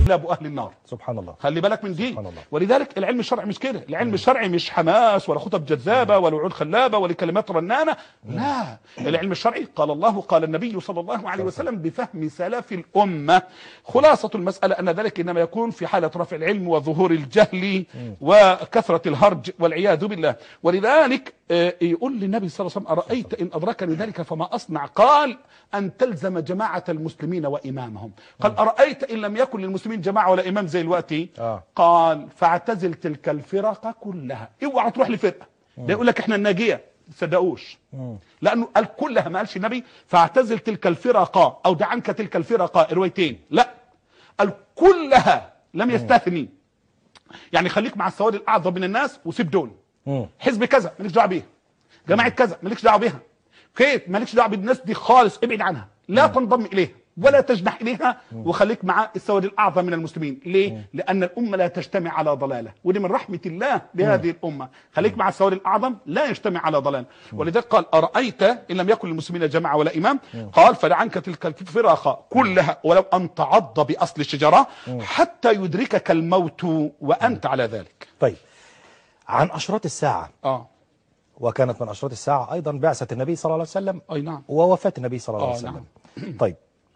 كلاب اهل النار سبحان الله خلي بالك من دي سبحان الله. ولذلك العلم الشرعي مش كده العلم الشرعي مش حماس ولا خطب جذابه ولا وعود خلابه ولا كلمات رنانه لا العلم الشرعي قال الله قال النبي صلى الله عليه وسلم بفهم سلف الامه خلاصه المساله ان ذلك انما يكون في حاله رفع العلم وظهور الجهل وكثره الهرج والعياذ بالله ولذلك آه، يقول للنبي صلى الله عليه وسلم ارايت ان ادركني ذلك فما اصنع قال ان تلزم جماعه المسلمين وامامهم قال ارايت ان لم يكن للمسلمين جماعه ولا امام زي الوقت آه. قال فاعتزل تلك الفرق كلها اوعى تروح لفرقه ده يقول لك احنا الناجيه ما تصدقوش لانه قال كلها ما قالش النبي فاعتزل تلك الفرق او دع عنك تلك الفرق روايتين لا قال كلها لم يستثني يعني خليك مع السواد الاعظم من الناس وسيب دول مم. حزب كذا مالكش دعوه بيها جماعه كذا مالكش دعوه بيها كيف مالكش دعوه بالناس دي خالص ابعد عنها لا تنضم اليها ولا تجنح اليها وخليك مع السواد الاعظم من المسلمين ليه لان الامه لا تجتمع على ضلاله ودي من رحمه الله بهذه الامه خليك مع السواد الاعظم لا يجتمع على ضلال ولذلك قال ارايت ان لم يكن للمسلمين جماعه ولا امام قال فدع عنك تلك الفرق كلها ولو ان تعض باصل الشجره حتى يدركك الموت وانت على ذلك طيب عن أشراط الساعة اه وكانت من أشراط الساعة أيضا بعثة النبي صلى الله عليه وسلم اي نعم ووفاة النبي صلى الله آه، عليه وسلم طيب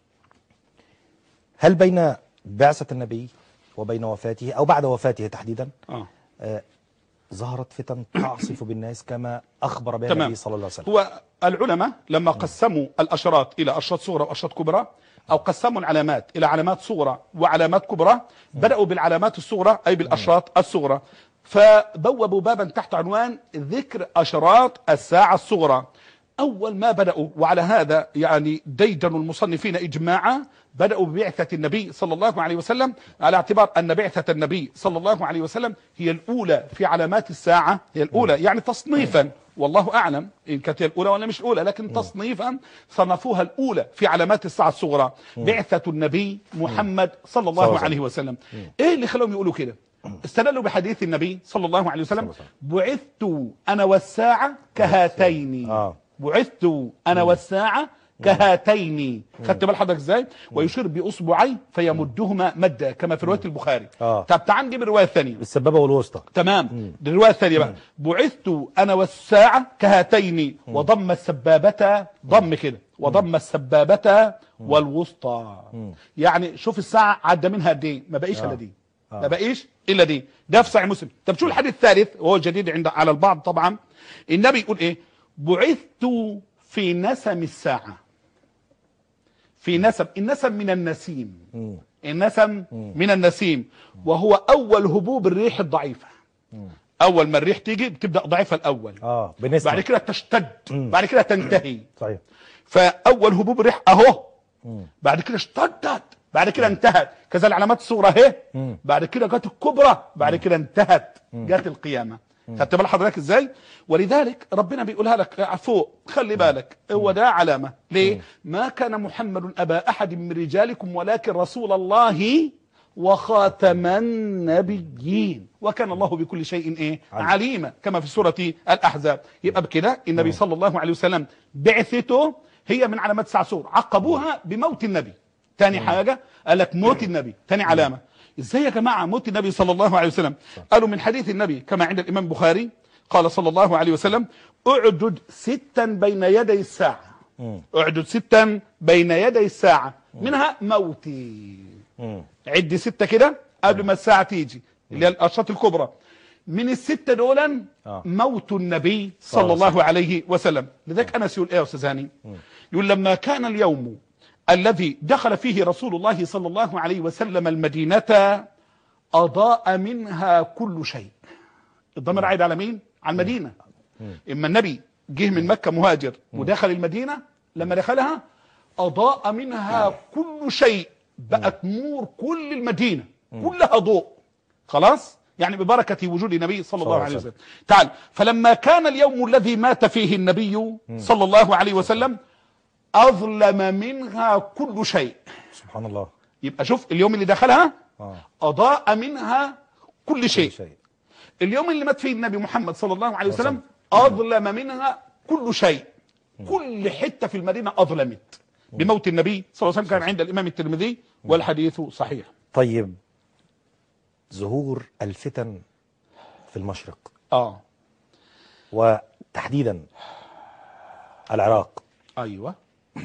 هل بين بعثة النبي وبين وفاته أو بعد وفاته تحديدا اه آه ظهرت فتن تعصف بالناس كما أخبر بها تمام. النبي صلى الله عليه وسلم هو العلماء لما قسموا الاشراط الى اشراط صغرى واشراط كبرى او قسموا العلامات الى علامات صغرى وعلامات كبرى بداوا بالعلامات الصغرى اي بالاشراط الصغرى فبوبوا بابا تحت عنوان ذكر اشراط الساعه الصغرى اول ما بداوا وعلى هذا يعني ديدن المصنفين اجماعا بداوا ببعثه النبي صلى الله عليه وسلم على اعتبار ان بعثه النبي صلى الله عليه وسلم هي الاولى في علامات الساعه هي الاولى يعني تصنيفا والله اعلم ان كانت هي الاولى ولا مش الاولى لكن تصنيفا صنفوها الاولى في علامات الساعه الصغرى بعثه النبي محمد صلى الله صلى الله عليه وسلم ايه اللي خلاهم يقولوا كده استدلوا بحديث النبي صلى الله عليه وسلم بعثت انا والساعه كهاتين آه. بعثت انا والساعه كهاتين خدت بال حضرتك ازاي ويشير باصبعي فيمدهما مدا كما في روايه البخاري آه. طب تعال نجيب الروايه الثانيه السبابة والوسطى تمام دي الروايه الثانيه بقى بعثت انا والساعه كهاتين وضم السبابه ضم كده وضم السبابه والوسطى يعني شوف الساعه عدى منها قد ايه ما بقيش الا دي ما بقيش الا دي ده في صحيح مسلم طب شو الحديث الثالث وهو جديد عند على البعض طبعا النبي يقول ايه بعثت في نسم الساعه في نسم النسم من النسيم النسم من النسيم وهو اول هبوب الريح الضعيفه اول ما الريح تيجي بتبدا ضعيفه الاول اه بالنسبة بعد كده تشتد بعد كده تنتهي صحيح فاول هبوب الريح اهو بعد كده اشتدت بعد كده انتهت كذا العلامات الصغرى اهي بعد كده جت الكبرى بعد كده انتهت جت القيامه خدت بال حضرتك ازاي ولذلك ربنا بيقولها لك فوق خلي بالك هو ده علامه ليه ما كان محمد ابا احد من رجالكم ولكن رسول الله وخاتم النبيين وكان الله بكل شيء ايه عليما كما في سوره الاحزاب يبقى بكده النبي صلى الله عليه وسلم بعثته هي من علامات الساعه سور عقبوها بموت النبي تاني حاجه قال لك موت النبي تاني علامه ازاي يا جماعه موت النبي صلى الله عليه وسلم قالوا من حديث النبي كما عند الامام البخاري قال صلى الله عليه وسلم اعدد ستا بين يدي الساعه اعدد ستا بين يدي الساعه منها موتي عد ستة كده قبل ما الساعة تيجي اللي هي الأشراط الكبرى من الستة دولا آه. موت النبي صلى الله عليه وسلم لذلك أنس يقول إيه يا أستاذ هاني يقول لما كان اليوم الذي دخل فيه رسول الله صلى الله عليه وسلم المدينة أضاء منها كل شيء الضمير عايد على مين؟ على المدينة إما النبي جه من مكة مهاجر ودخل المدينة لما دخلها أضاء منها كل شيء بقت نور كل المدينة كلها ضوء خلاص يعني ببركة وجود النبي صلى الله عليه وسلم تعال فلما كان اليوم الذي مات فيه النبي صلى الله عليه وسلم أظلم منها كل شيء سبحان الله يبقى شوف اليوم اللي دخلها آه. أضاء منها كل شيء شيء اليوم اللي مات فيه النبي محمد صلى الله عليه وسلم أظلم منها كل شيء كل حتة في المدينة أظلمت بموت النبي صلى الله عليه وسلم كان عند الإمام الترمذي والحديث صحيح طيب ظهور الفتن في المشرق اه وتحديدا العراق ايوه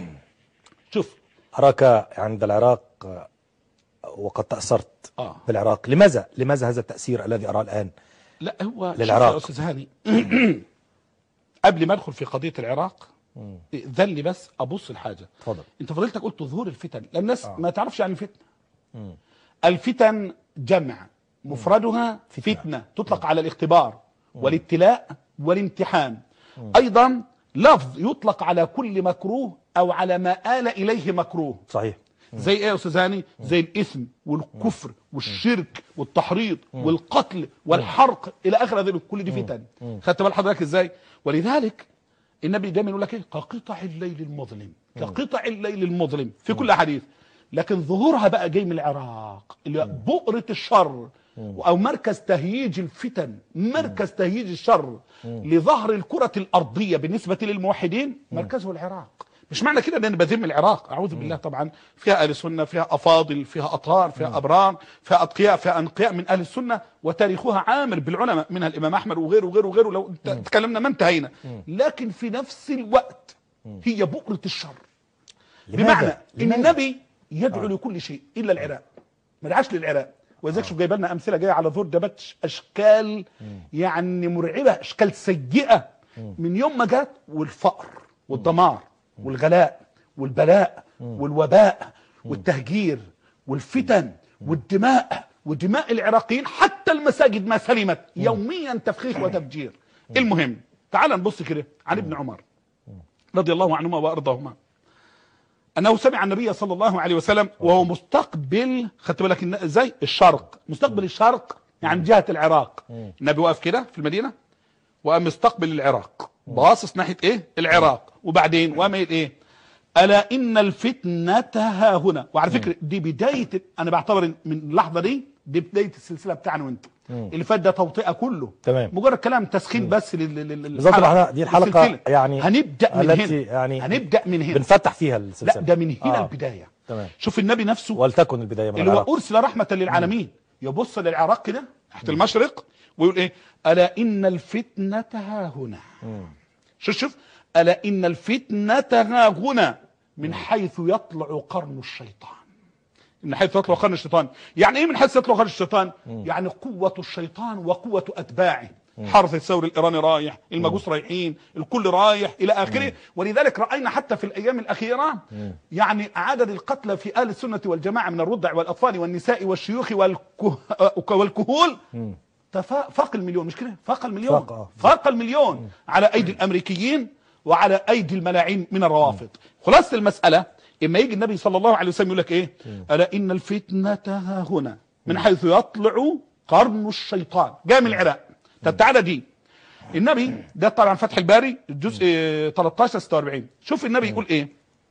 شوف أراك عند العراق آه، وقد تأثرت اه بالعراق لماذا لماذا هذا التأثير الذي أراه الآن لا هو شوف للعراق. يا استاذ هاني قبل ما ادخل في قضيه العراق ذل لي بس ابص الحاجه اتفضل انت فضلتك قلت ظهور الفتن لان الناس آه. ما تعرفش يعني فتنه الفتن جمع مفردها فتنة. فتنة, تطلق على الاختبار والابتلاء والامتحان ايضا لفظ يطلق على كل مكروه او على ما آل اليه مكروه صحيح زي ايه يا استاذ هاني زي الاثم والكفر والشرك والتحريض والقتل والحرق الى اخر هذه كل دي فتن خدت بال حضرتك ازاي ولذلك النبي دايما يقول لك ايه كقطع الليل المظلم كقطع الليل المظلم في كل حديث لكن ظهورها بقى جاي من العراق اللي هو بؤرة الشر او مركز تهييج الفتن مركز تهييج الشر لظهر الكرة الارضية بالنسبة للموحدين مركزه العراق مش معنى كده ان انا بذم العراق اعوذ بالله طبعا فيها اهل السنه فيها افاضل فيها اطهار فيها ابرار فيها اتقياء فيها انقياء من اهل السنه وتاريخها عامر بالعلماء منها الامام احمد وغيره وغيره وغيره لو ت- تكلمنا ما انتهينا لكن في نفس الوقت هي بؤره الشر بمعنى ان لماذا؟ النبي يدعو لكل شيء الا العراق ما دعاش للعراق ولذلك شوف جايب لنا امثله جايه على ظهور دبت اشكال يعني مرعبه اشكال سيئه من يوم ما جت والفقر والدمار والغلاء والبلاء والوباء والتهجير والفتن والدماء ودماء العراقيين حتى المساجد ما سلمت يوميا تفخيخ وتفجير المهم تعال نبص كده عن ابن عمر رضي الله عنهما وارضاهما انه سمع النبي صلى الله عليه وسلم وهو مستقبل خدت بالك إن- ازاي الشرق مستقبل الشرق يعني جهه العراق النبي واقف كده في المدينه وقام مستقبل العراق باصص ناحيه ايه العراق وبعدين وقام قايل ايه الا ان الفتنه ها هنا وعلى فكره دي بدايه انا بعتبر إن من اللحظه دي دي بدايه السلسله بتاعنا وانت اللي فات ده توطئه كله تمام. مجرد كلام تسخين بس لل- لل- لل- بالظبط احنا دي الحلقة للسلسلة. يعني هنبدا من التي هنا يعني هنبدا من هنا بنفتح فيها لا السلسلة ده من هنا آه. البدايه تمام شوف النبي نفسه ولتكن البداية من اللي هو العراق ارسل رحمه للعالمين يبص للعراق كده تحت المشرق ويقول ايه الا ان الفتنه ها هنا شوف شوف الا ان الفتنه ها هنا من حيث يطلع قرن الشيطان من حيث يطلع قرن الشيطان يعني ايه من حيث يطلع قرن الشيطان يعني قوه الشيطان وقوه اتباعه حرث الثوري الايراني رايح المجوس رايحين الكل رايح الى اخره ولذلك راينا حتى في الايام الاخيره يعني عدد القتلى في اهل السنه والجماعه من الرضع والاطفال والنساء والشيوخ والكه والكهول تفا- فاق المليون مش كده فاق المليون فاق، آه. فاق المليون على ايدي الامريكيين وعلى ايدي الملاعين من الروافض خلاصه المساله اما يجي النبي صلى الله عليه وسلم يقول لك ايه الا ان الفتنه ها هنا من حيث يطلع قرن الشيطان جاء من العراق طب تعالى دي النبي ده طبعا فتح الباري الجزء 13 46 شوف النبي يقول ايه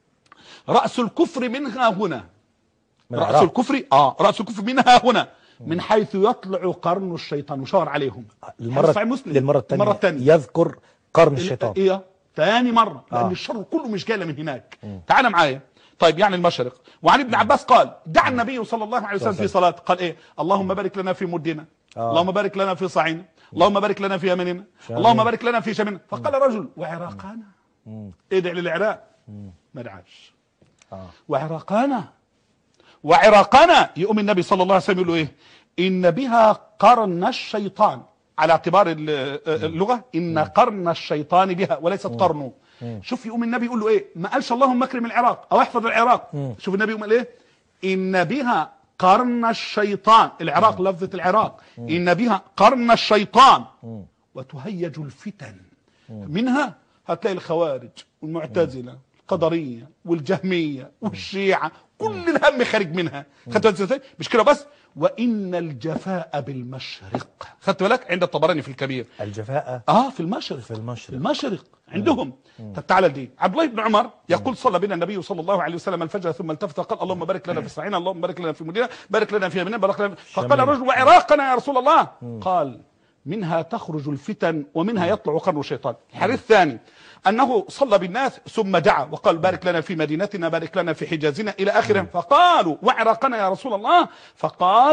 راس الكفر منها هنا من راس العراق الكفر اه راس الكفر منها هنا من حيث يطلع قرن الشيطان وشاور عليهم المرة صحيح مسلم للمرة الثانية المره الثانيه يذكر قرن الشيطان ايه تاني مره لان آه. الشر كله مش جاي من هناك تعال معايا طيب يعني المشرق وعن ابن عباس قال دعا النبي صلى الله عليه وسلم في صلاه قال ايه اللهم بارك لنا في مدنا آه. اللهم بارك لنا في صاعنا اللهم بارك لنا في يمننا شامل. اللهم بارك لنا في شمالنا فقال رجل وعراقنا ادع للعراق ما دعاش آه. وعراقنا وعراقنا يقوم النبي صلى الله عليه وسلم يقول له ايه ان بها قرن الشيطان على اعتبار ال- اللغه ان قرن الشيطان بها وليست قرنه شوف يقوم النبي يقول له ايه ما قالش اللهم اكرم العراق او احفظ العراق شوف النبي يقوم قال ايه ان بها قرن الشيطان العراق لفظه العراق ان بها قرن الشيطان وتهيج الفتن منها هتلاقي الخوارج والمعتزله القدريه والجهميه والشيعه كل الهم خارج منها خدت بالك ازاي مش كده بس وان الجفاء بالمشرق خدت بالك عند الطبراني في الكبير الجفاء اه في المشرق في المشرق. في المشرق عندهم طب تعالى دي عبد الله بن عمر يقول صلى بنا النبي صلى الله عليه وسلم الفجر ثم التفت قال اللهم بارك لنا في صحيحنا اللهم بارك لنا في مدينه بارك لنا في يميننا بارك لنا فقال شمال. الرجل وعراقنا يا رسول الله قال منها تخرج الفتن ومنها يطلع قرن الشيطان الحديث الثاني انه صلى بالناس ثم دعا وقال بارك لنا في مدينتنا بارك لنا في حجازنا الى اخره فقالوا وعراقنا يا رسول الله فقال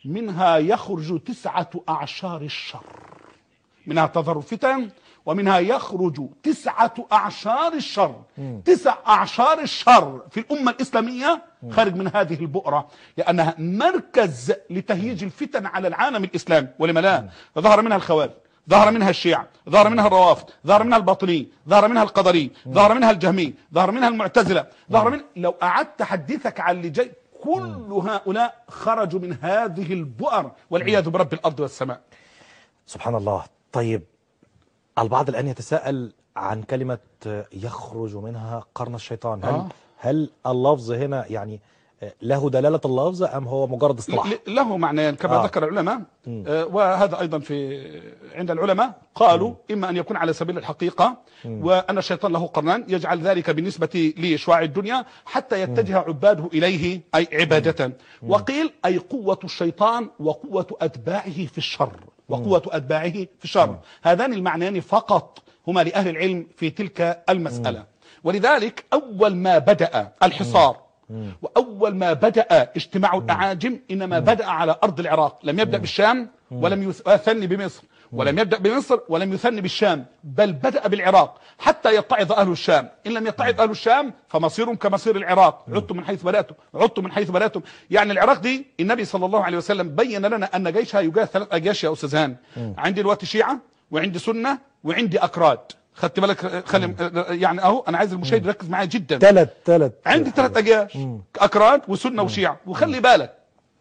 منها يخرج تسعة أعشار الشر منها تظهر الفتن ومنها يخرج تسعة أعشار الشر تسع أعشار الشر في الأمة الإسلامية خارج من هذه البؤرة لأنها مركز لتهييج الفتن على العالم الإسلامي ولما لا فظهر منها الخوارج ظهر منها الشيعة ظهر منها الروافض ظهر منها الباطنيين ظهر منها القدري ظهر منها الجهمي ظهر منها المعتزلة ظهر من لو أعدت حديثك عن اللي جاي كل هؤلاء خرجوا من هذه البؤر والعياذ برب الأرض والسماء سبحان الله طيب البعض الآن يتساءل عن كلمة يخرج منها قرن الشيطان هل, آه. هل اللفظ هنا يعني له دلالة اللفظ أم هو مجرد اصطلاح ل- له معنيان كما آه. ذكر العلماء آه، وهذا ايضا في عند العلماء قالوا اما ان يكون على سبيل الحقيقه وان الشيطان له قرنان يجعل ذلك بالنسبه لشعاع الدنيا حتى يتجه عباده اليه اي عباده وقيل اي قوه الشيطان وقوه اتباعه في الشر وقوه اتباعه في الشر هذان المعنيان فقط هما لاهل العلم في تلك المساله ولذلك اول ما بدا الحصار وأول ما بدأ اجتماع الأعاجم إنما بدأ على أرض العراق لم يبدأ بالشام ولم يثني بمصر ولم يبدأ بمصر ولم يثني بالشام بل بدأ بالعراق حتى يتعظ أهل الشام إن لم يتعظ أهل الشام فمصيرهم كمصير العراق عدتم من حيث بدأتم عدتم من حيث بدأتم يعني العراق دي النبي صلى الله عليه وسلم بين لنا أن جيشها يجاه ثلاث أجياش يا أستاذ هاني عندي دلوقتي شيعة وعندي سنة وعندي أكراد خدت بالك خلي يعني اهو انا عايز المشاهد يركز معايا جدا ثلاث ثلاث عندي ثلاث اجياش اكراد وسنه وشيعه وخلي بالك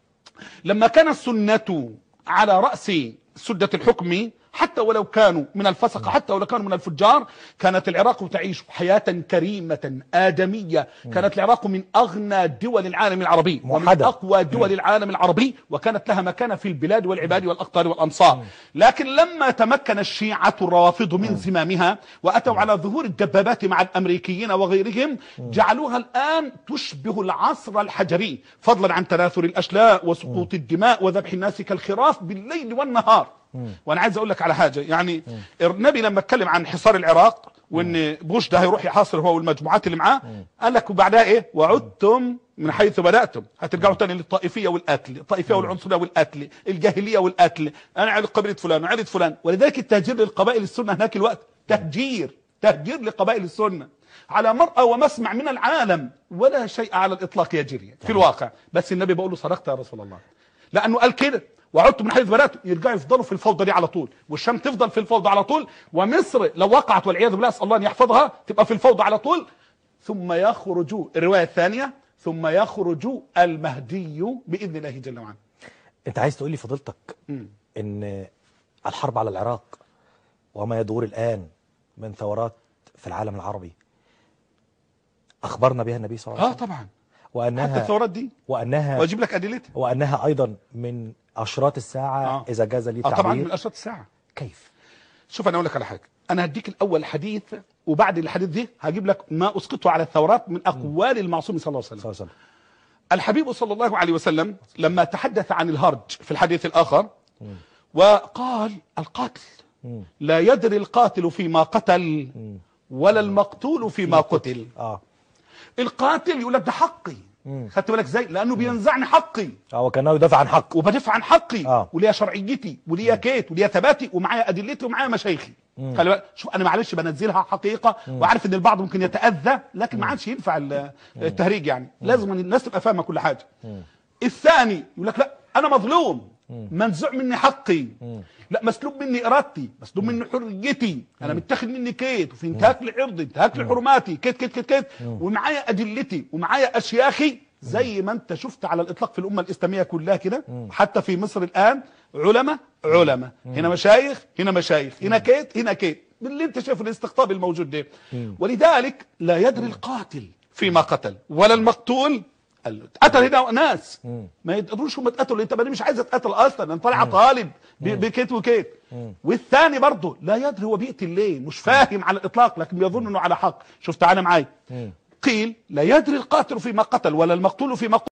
لما كان السنه على راس سده الحكم حتى ولو كانوا من الفسقه حتى ولو كانوا من الفجار كانت العراق تعيش حياه كريمه ادميه كانت العراق من اغنى دول العالم العربي ومن موحدة. اقوى دول العالم العربي وكانت لها مكانه في البلاد والعباد والاقطار والامصار لكن لما تمكن الشيعه الروافض من زمامها واتوا على ظهور الدبابات مع الامريكيين وغيرهم جعلوها الان تشبه العصر الحجري فضلا عن تناثر الاشلاء وسقوط الدماء وذبح الناس كالخراف بالليل والنهار وانا عايز اقول لك على حاجه يعني النبي لما اتكلم عن حصار العراق وان بوش ده هيروح يحاصر هو والمجموعات اللي معاه قال لك وبعدها ايه وعدتم من حيث بداتم هترجعوا تاني للطائفيه والقتل الطائفيه والعنصريه والقتل الجاهليه والقتل انا عيله قبيله فلان وعيله فلان ولذلك التهجير للقبائل السنه هناك الوقت تهجير تهجير لقبائل السنه على مرأى ومسمع من العالم ولا شيء على الاطلاق يجري في الواقع بس النبي بيقول له صدقت يا رسول الله لانه قال كده وعدتم من حيث بداتم يرجعوا يفضلوا في الفوضى دي على طول والشام تفضل في الفوضى على طول ومصر لو وقعت والعياذ بالله اسال الله ان يحفظها تبقى في الفوضى على طول ثم يخرج الروايه الثانيه ثم يخرج المهدي باذن الله جل وعلا انت عايز تقول لي فضيلتك ان الحرب على العراق وما يدور الآن من ثورات في العالم العربي أخبرنا بها النبي صلى الله اه عليه وسلم طبعا حتى وأنها الثورات دي وأنها واجيب لك ادلتها وأنها أيضا من أشراط الساعة آه. إذا جاز لي اه طبعا من التعبير اشراط الساعه كيف شوف انا اقول لك على حاجه انا هديك الاول حديث وبعد الحديث دي هجيب لك ما اسقطه على الثورات من اقوال المعصوم صلى الله عليه وسلم صلى الله عليه وسلم الحبيب صلى الله عليه وسلم لما تحدث عن الهرج في الحديث الآخر وقال القاتل لا يدري القاتل فيما قتل ولا المقتول فيما قتل اه القاتل يقول لك ده حقي خدت بالك ازاي لانه بينزعني حقي اه وكانه يدافع عن حق وبدافع عن حقي آه. وليا شرعيتي وليا كيت وليا ثباتي ومعايا ادلتي ومعايا مشايخي خلي بالك شوف انا معلش بنزلها حقيقه وعارف ان البعض ممكن يتاذى لكن ما عادش ينفع ال- التهريج يعني لازم أن الناس تبقى فاهمه كل حاجه الثاني يقول لك لا انا مظلوم منزوع مني حقي لا مسلوب مني ارادتي مسلوب مني حريتي انا متاخد مني كيت وفي انتهاك لعرضي انتهاك لحرماتي كيت كيت كيت كيت ومعايا ادلتي ومعايا اشياخي زي ما انت شفت على الاطلاق في الامه الاسلاميه كلها كده حتى في مصر الان علماء علماء هنا مشايخ هنا مشايخ هنا كيت هنا كيت باللي انت شايف الاستقطاب الموجود ده ولذلك لا يدري القاتل فيما قتل ولا المقتول قال له قتل هنا ناس ما يقدروش هم اتقتلوا انت مش عايز اتقتل اصلا انا طالع طالب ب- بكيت وكيت والثاني برضه لا يدري هو بيقتل ليه مش فاهم على الاطلاق لكن يظن انه على حق شوف تعالى معايا قيل لا يدري القاتل فيما قتل ولا المقتول فيما قتل